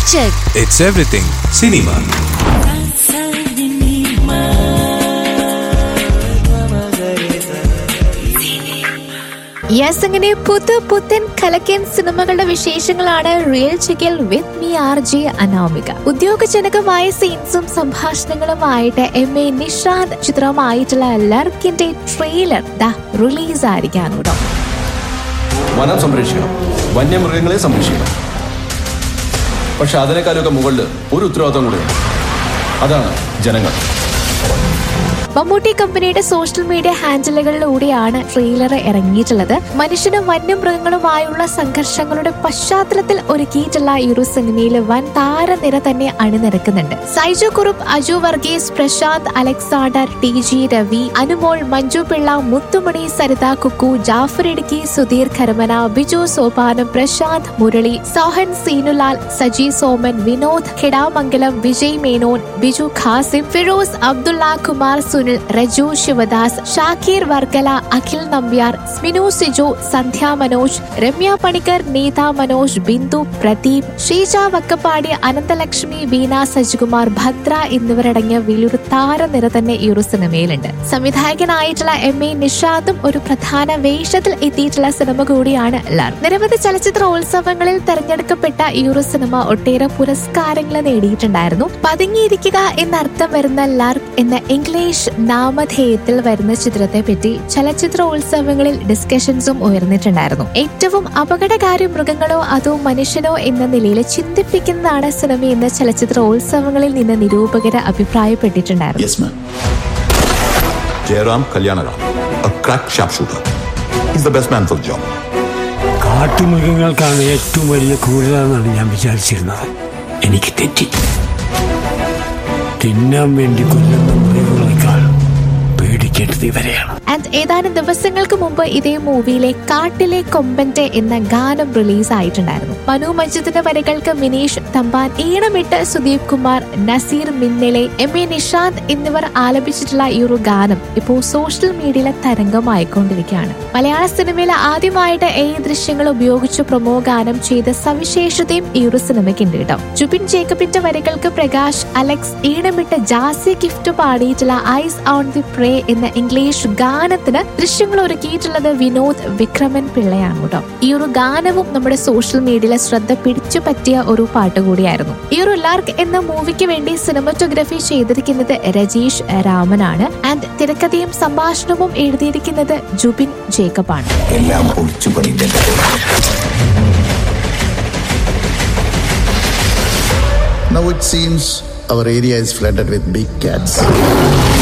Check. It's everything cinema. Yes അങ്ങനെ പുതു പുത്തൻ കലക്കൻ സിനിമകളുടെ വിശേഷങ്ങളാണ് റിയൽ ചെക്കിൽ with me R J Anamika ഉദ്യോഗജനകമായ സീൻസും സംഭാഷണങ്ങളുമായിട്ട് എം എ നിഷാന്ത് ചിത്രമായിട്ടുള്ള ലർക്കിന്റെ ട്രെയിലർ ദ റിലീസ് ആയിരിക്കാണ് കേട്ടോ വനം സംരക്ഷിക്കണം വന്യമൃഗങ്ങളെ സംരക്ഷിക്കണം പക്ഷെ അതിനേക്കാളൊക്കെ മുകളിൽ ഒരു ഉത്തരവാദിത്വം കൂടെയുണ്ട് അതാണ് ജനങ്ങൾ മമ്മൂട്ടി കമ്പനിയുടെ സോഷ്യൽ മീഡിയ ഹാൻഡിലുകളിലൂടെയാണ് ട്രെയിലർ ഇറങ്ങിയിട്ടുള്ളത് മനുഷ്യനും വന്യമൃഗങ്ങളുമായുള്ള സംഘർഷങ്ങളുടെ പശ്ചാത്തലത്തിൽ ഒരുക്കിയിട്ടുള്ള ഈ ഒരു സിനിമയിൽ വൻ താരനിര തന്നെ അണിനിരക്കുന്നുണ്ട് സൈജു കുറുപ്പ് അജു വർഗീസ് പ്രശാന്ത് അലക്സാണ്ടർ ടി ജി രവി അനുമോൾ മഞ്ജു പിള്ള മുത്തുമണി സരിത കുക്കു ജാഫർ ഇടുക്കി സുധീർ കരമന ബിജു സോപാനം പ്രശാന്ത് മുരളി സോഹൻ സീനുലാൽ സജി സോമൻ വിനോദ് കിടാമംഗലം വിജയ് മേനോൻ ബിജു ഖാസിം ഫിറോസ് അബ്ദുള്ള കുമാർ സുനിൽ റജു ശിവദാസ് ഷാക്കീർ വർക്കല അഖിൽ നമ്പ്യാർ സ്മിനു സിജു സന്ധ്യ മനോജ് രമ്യ പണിക്കർ നീത മനോജ് ബിന്ദു പ്രദീപ് ഷീജ വക്കപ്പാടി അനന്തലക്ഷ്മി വീണ സജ്കുമാർ ഭദ്ര എന്നിവരടങ്ങിയ വലിയൊരു താരനിര തന്നെ ഈ ഒരു സിനിമയിലുണ്ട് സംവിധായകനായിട്ടുള്ള എം എ നിഷാദും ഒരു പ്രധാന വേഷത്തിൽ എത്തിയിട്ടുള്ള സിനിമ കൂടിയാണ് ലർ നിരവധി ചലച്ചിത്രോത്സവങ്ങളിൽ തെരഞ്ഞെടുക്കപ്പെട്ട ഈ ഒരു സിനിമ ഒട്ടേറെ പുരസ്കാരങ്ങൾ നേടിയിട്ടുണ്ടായിരുന്നു പതുങ്ങിയിരിക്കുക എന്നർത്ഥം വരുന്ന ലർക്ക് എന്ന ഇംഗ്ലീഷ് നാമധേയത്തിൽ വരുന്ന ചിത്രത്തെ പറ്റി ചലച്ചിത്രോത്സവങ്ങളിൽ ഡിസ്കഷൻസും ഉയർന്നിട്ടുണ്ടായിരുന്നു ഏറ്റവും അപകടകാരി മൃഗങ്ങളോ അതോ മനുഷ്യനോ എന്ന നിലയിൽ ചിന്തിപ്പിക്കുന്നതാണ് സിനിമയെന്ന് ചലച്ചിത്രോത്സവങ്ങളിൽ നിന്ന് നിരൂപകര് അഭിപ്രായപ്പെട്ടിട്ടുണ്ടായിരുന്നു Yes, ma'am. Jairam Kalyanaram, a crack sharpshooter. He's the best man for the job. കാട്ടുമൃഗങ്ങൾക്കാണ് ഏറ്റവും വലിയ ക്രൂരതെന്നാണ് ഞാൻ വിചാരിച്ചിരുന്നത് എനിക്ക് തെറ്റി തിന്നാൻ വേണ്ടി കൊല്ലുന്ന മൃഗങ്ങളെക്കാൾ പേടിക്കേണ്ടത് ഇവരെയാണ് ആൻഡ് ഏതാനും ദിവസങ്ങൾക്ക് മുമ്പ് ഇതേ മൂവിയിലെ കാട്ടിലെ കൊമ്പന്റെ എന്ന ഗാനം റിലീസ് ആയിട്ടുണ്ടായിരുന്നു മനു മജിദിന്റെ വരികൾക്ക് മിനീഷ് തമ്പാൻ ഈണമിട്ട് സുദീപ് കുമാർ നസീർ മിന്നലെ എം എ നിഷാന്ത് എന്നിവർ ആലപിച്ചിട്ടുള്ള ഈ ഒരു ഗാനം ഇപ്പോൾ സോഷ്യൽ മീഡിയയിലെ തരംഗമായിക്കൊണ്ടിരിക്കുകയാണ് മലയാള സിനിമയിൽ ആദ്യമായിട്ട് ഈ ദൃശ്യങ്ങൾ ഉപയോഗിച്ച് പ്രൊമോ ഗാനം ചെയ്ത സവിശേഷതയും ഈ ഒരു സിനിമയ്ക്കുണ്ട് കേട്ടോ ജുബിൻ ജേക്കബിന്റെ വരികൾക്ക് പ്രകാശ് അലക്സ് ഈണമിട്ട് ജാസി ഗിഫ്റ്റ് പാടിയിട്ടുള്ള ഐസ് ഓൺ ദി പ്രേ എന്ന ഇംഗ്ലീഷ് ഗാനത്തിന് ദൃശ്യങ്ങൾ ഒരുക്കിയിട്ടുള്ളത് വിനോദ് വിക്രമൻ പിള്ളയാണ് കേട്ടോ ഈ ഒരു ഗാനവും നമ്മുടെ സോഷ്യൽ മീഡിയയിലെ ശ്രദ്ധ പിടിച്ചു പറ്റിയ ഒരു പാട്ട് കൂടിയായിരുന്നു ഈ ഒരു ലാർക്ക് എന്ന മൂവിക്ക് വേണ്ടി സിനിമറ്റോഗ്രഫി ചെയ്തിരിക്കുന്നത് രജീഷ് രാമനാണ് ആൻഡ് തിരക്കഥയും സംഭാഷണവും എഴുതിയിരിക്കുന്നത് ജുബിൻ ജേക്കബാണ് എല്ലാം പൊളിച്ചു പണിന്റെ Now it seems our area is flooded with big cats.